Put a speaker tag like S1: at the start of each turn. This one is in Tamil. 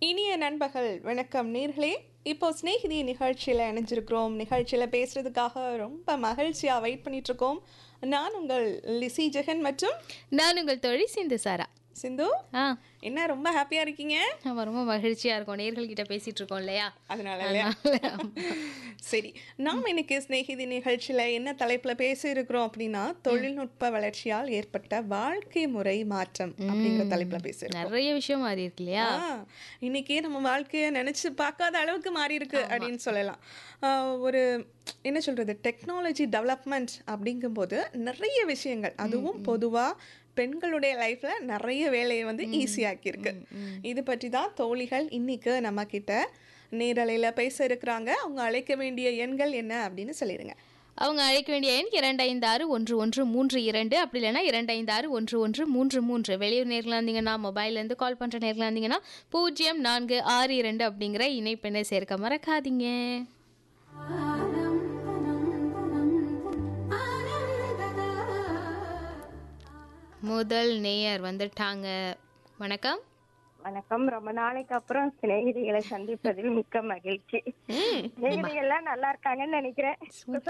S1: இனிய நண்பர்கள் வணக்கம் நேர்களே இப்போ ஸ்நேகிதி நிகழ்ச்சியில் இணைஞ்சிருக்கிறோம் நிகழ்ச்சியில் பேசுறதுக்காக ரொம்ப மகிழ்ச்சியாக வெயிட் பண்ணிட்டு இருக்கோம் நான் உங்கள் லிசி ஜெகன் மற்றும்
S2: நான் உங்கள் தோழி சிந்து சாரா
S1: சிந்து
S2: ஆ
S1: என்ன ரொம்ப ஹாப்பியாக இருக்கீங்க
S2: நம்ம ரொம்ப மகிழ்ச்சியாக இருக்கோம் நேர்கள்கிட்ட பேசிட்டு இருக்கோம் இல்லையா
S1: அதனால இல்லையா சரி நாம் இன்னைக்கு ஸ்நேகிதி நிகழ்ச்சியில் என்ன தலைப்பில் பேச இருக்கிறோம் அப்படின்னா தொழில்நுட்ப வளர்ச்சியால் ஏற்பட்ட வாழ்க்கை முறை மாற்றம் அப்படிங்கிற தலைப்பில் பேசுகிறோம்
S2: நிறைய விஷயம் மாறி இருக்கு இல்லையா
S1: ஆ, இன்னைக்கே நம்ம வாழ்க்கையை நினைச்சு பார்க்காத அளவுக்கு மாறி இருக்கு அப்படின்னு சொல்லலாம் ஆ, ஒரு என்ன சொல்றது டெக்னாலஜி டெவலப்மெண்ட் அப்படிங்கும்போது நிறைய விஷயங்கள் அதுவும் பொதுவா பெண்களுடைய லைஃப்ல நிறைய வேலையை வந்து ஈஸியாக்கி இருக்கு இது பற்றி தான் தோழிகள் இன்னைக்கு நம்ம கிட்ட நேரலையில பேச இருக்கிறாங்க அவங்க அழைக்க வேண்டிய எண்கள் என்ன அப்படின்னு சொல்லிடுங்க
S2: அவங்க அழைக்க வேண்டிய எண் இரண்டு ஐந்து ஆறு ஒன்று ஒன்று மூன்று இரண்டு அப்படி இல்லைன்னா இரண்டு ஐந்து ஆறு ஒன்று ஒன்று மூன்று மூன்று வெளியூர் நேரில் இருந்தீங்கன்னா மொபைல்லேருந்து கால் பண்ணுற நேரில் இருந்தீங்கன்னா பூஜ்ஜியம் நான்கு ஆறு இரண்டு அப்படிங்கிற இணைப்பெண்ணை சேர்க்க மறக்காதீங்க முதல் நேயர் வந்துட்டாங்க வணக்கம்
S3: வணக்கம் ரொம்ப நாளைக்கு அப்புறம் சிநேகிதிகளை சந்திப்பதில் மிக்க மகிழ்ச்சி சிநேகிதிகள் எல்லாம் நல்லா இருக்காங்கன்னு நினைக்கிறேன்